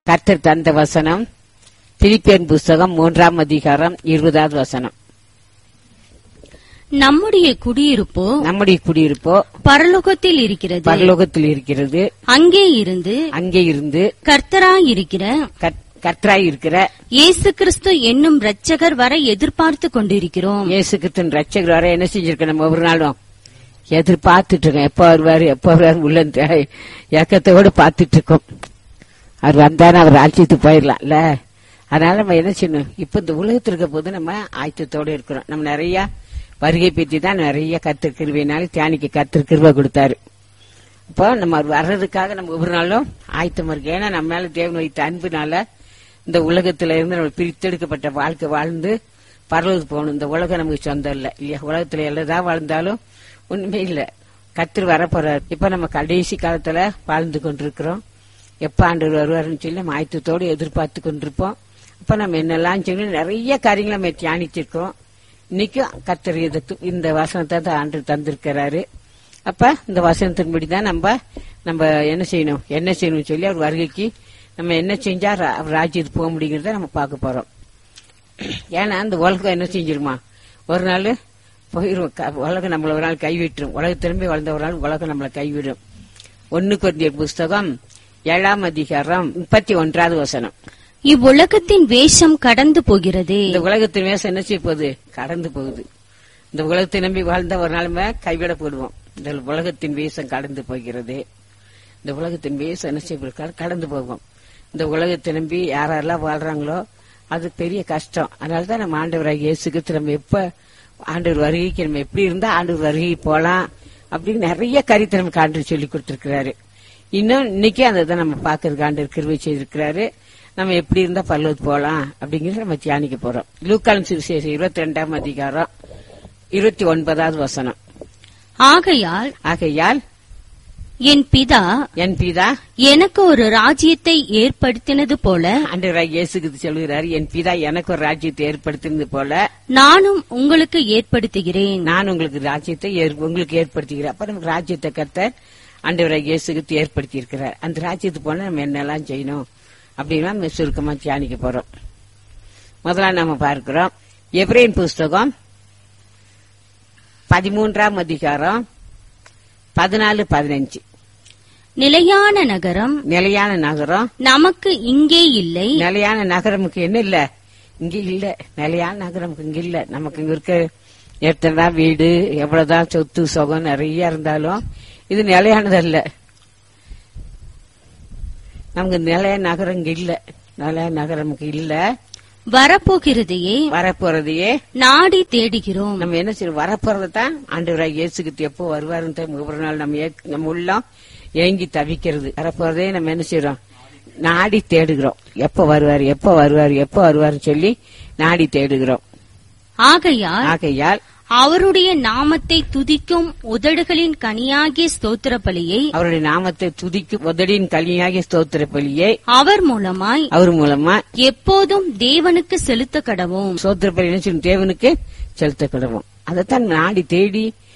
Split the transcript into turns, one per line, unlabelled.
கர்த்தர் தந்த வசனம் பிலிப்பியன் புஸ்தகம் மூன்றாம் அதிகாரம் இருபதாவது வசனம்
நம்முடைய குடியிருப்போ
நம்முடைய குடியிருப்போ
பரலோகத்தில் இருக்கிறது
பரலோகத்தில் இருக்கிறது
அங்கே இருந்து
அங்கே இருந்து
கர்த்தராயிருக்கிற
கர்த்- கர்த்தராய் இருக்கிற
இயேசு கிறிஸ்து என்னும் இரட்சகர் வர எதிர்பார்த்து கொண்டிருக்கிறோம்
இயேசு கிறிஸ்தன் ரட்சகர் வர என்ன செஞ்சிருக்க நம்ம ஒவ்வொரு நாளும் எதிர்பார்த்துட்டு இருக்கோம் எப்ப வருவாரு எப்ப வருவாரு உள்ள இந்த ஏக்கத்தோடு பார்த்துட்டு இருக்கோம் அவர் வந்தாரு அவர் ஆட்சியத்துக்கு போயிடலாம்ல அதனால நம்ம என்ன செய்யணும் இப்ப இந்த உலகத்தில் இருக்க போது நம்ம ஆயத்தத்தோடு இருக்கிறோம் நம்ம நிறைய வருகை பற்றி தான் நிறைய கத்திருக்கிருவினால தியானிக்கு கத்திருக்கிருவ கொடுத்தாரு இப்போ நம்ம அவர் வர்றதுக்காக நம்ம ஒவ்வொரு நாளும் ஆயத்தமா இருக்கு ஏன்னா நம்ம மேல தேவன் வைத்த அன்புனால இந்த உலகத்துல இருந்து நம்ம பிரித்தெடுக்கப்பட்ட வாழ்க்கை வாழ்ந்து பரலோகத்துக்கு போகணும் இந்த உலகம் நமக்கு சொந்தம் இல்ல இல்லையா உலகத்துல எல்லதான் வாழ்ந்தாலும் ஒண்ணுமே இல்ல கத்திர வரப்போறாரு இப்ப நம்ம கடைசி காலத்துல வாழ்ந்து கொண்டிருக்கிறோம் எப்ப ஆண்டு வருவாருன்னு சொல்லி நம்ம ஆயத்தத்தோடு எதிர்பார்த்து கொண்டிருப்போம் அப்ப நம்ம என்னெல்லாம் சொல்லி நிறைய காரியங்களை நம்ம தியானிச்சிருக்கோம் இன்னைக்கும் கத்தர் இதை- இந்த வசனத்தை தான் ஆண்டு தந்திருக்கிறாரு அப்ப இந்த வசனத்தின்படி தான் நம்ம நம்ம என்ன செய்யணும் என்ன செய்யணும்னு சொல்லி அவர் வருகைக்கு நம்ம என்ன செஞ்சா ரா- அவர் ராஜ்யத்துக்கு போக முடியுங்கிறத நம்ம பார்க்க போறோம் ஏன்னா அந்த உலகம் என்ன செஞ்சிருமா ஒரு நாள் போயிரும் க- உலகம் நம்மள ஒரு நாள் கைவிட்டுரும் உலக திரும்பி வளர்ந்த ஒரு நாள் உலகம் நம்மளை கைவிடும் ஒன்னு குறைந்த புஸ்தகம் ஏழாம் அதிகாரம் முப்பத்தி ஒன்றாவது வசனம்
இவ்வுலகத்தின் வேஷம் கடந்து போகிறது
இந்த உலகத்தின் வேஷம் என்ன செய்ய போகுது கடந்து போகுது இந்த உலகத்தை நம்பி வாழ்ந்த ஒரு நாள் நம்ம கைவிட போடுவோம் இந்த உலகத்தின் வேஷம் கடந்து போகிறது இந்த உலகத்தின் வேஷம் என்ன செய்ய போகுது? கடந்து போகும் இந்த உலகத்தை நம்பி யாரெல்லாம் வாழ்றாங்களோ அது பெரிய கஷ்டம் அதனாலதான் நம்ம ஆண்டவராக இயேசுக்கு நம்ம எப்ப ஆண்டவர் வருகைக்கு நம்ம எப்படி இருந்தா ஆண்டவர் வருகை போலாம் அப்படின்னு நிறைய கருத்தை நமக்கு ஆண்டவர் சொல்லி கொடுத்திருக்கிறாரு இன்னும் இன்னைக்கு அதை தான் நம்ம பாக்குறதுக்கு ஆண்டவர் கிருவை செய்திருக்கிறாரு நம்ம எப்படி இருந்தா பல்லவத்து போலாம் அப்படிங்கறத நம்ம தியானிக்க போறோம் லூக்காலம் சுவிசேஷம் இருபத்தி ரெண்டாம் அதிகாரம் இருபத்தி ஒன்பதாவது வசனம்
ஆகையால்
ஆகையால்
என் பிதா
என் பிதா
எனக்கு ஒரு ராஜ்யத்தை ஏற்படுத்தினது போல
ஆண்டவராக இயேசுக்கு சொல்கிறார் என் பிதா எனக்கு ஒரு ராஜ்யத்தை ஏற்படுத்தினது போல
நானும் உங்களுக்கு ஏற்படுத்துகிறேன்
நான் உங்களுக்கு ராஜ்யத்தை ஏற்- உங்களுக்கு ஏற்படுத்துகிறேன் அப்ப நமக்கு ராஜ்யத்தை கத்த ஆண்டவராக இயேசுக்கு ஏற்படுத்தி இருக்கிறார் அந்த ராஜ்யத்துக்கு போனா நம்ம என்னெல்லாம் செய்யணும் அப்படின்னா நம்ம சுருக்கமா தியானிக்க போறோம் முதல்ல நம்ம பார்க்கிறோம் எப்ரேன் புஸ்தகம் பதிமூன்றாம் அதிகாரம் பதினாலு பதினஞ்சு
நிலையான நகரம்
நிலையான நகரம்
நமக்கு இங்கே இல்லை
நிலையான நகரமுக்கு என்ன இல்ல இங்க இல்ல நிலையான நகரமுக்கு இங்க இல்ல நமக்கு இங்க இருக்க எத்தனை வீடு எவ்வளவுதான் சொத்து சுகம் நிறைய இருந்தாலும் இது நிலையானதல்ல நமக்கு நிலைய நகரம் இங்க இல்ல நிலைய நகரமுக்கு இல்ல
வரப்போகிறதையே
வரப்போறதையே
நாடி தேடுகிறோம்
நம்ம என்ன செய்யணும் வரப்போறதை தான் ஆண்டவராக இயேசுக்கு எப்போ வருவாருன்னு ஒவ்வொரு நாள் நம்ம ஏக்- நம்ம உள்ளம் ஏங்கி தவிக்கிறது வரப்போறதே நம்ம என்ன செய்யறோம் நாடி தேடுகிறோம் எப்ப வருவார் எப்ப வருவார் எப்ப வருவார்னு சொல்லி நாடி தேடுகிறோம்
ஆகையால்
ஆகையால்
அவருடைய நாமத்தை துதிக்கும் உதடுகளின் கனியாகிய ஸ்தோத்திர பலியை
அவருடைய நாமத்தை துதிக்கும் உதடியின் கலியாகிய ஸ்தோத்திர பலியை
அவர் மூலமாய்
அவர் மூலமா
எப்போதும் தேவனுக்கு செலுத்த கடவோம்
ஸ்தோத்திர பலி என்ன செய்யணும்? தேவனுக்கு செலுத்த கிடவோம் அதைத்தான் நாடி தேடி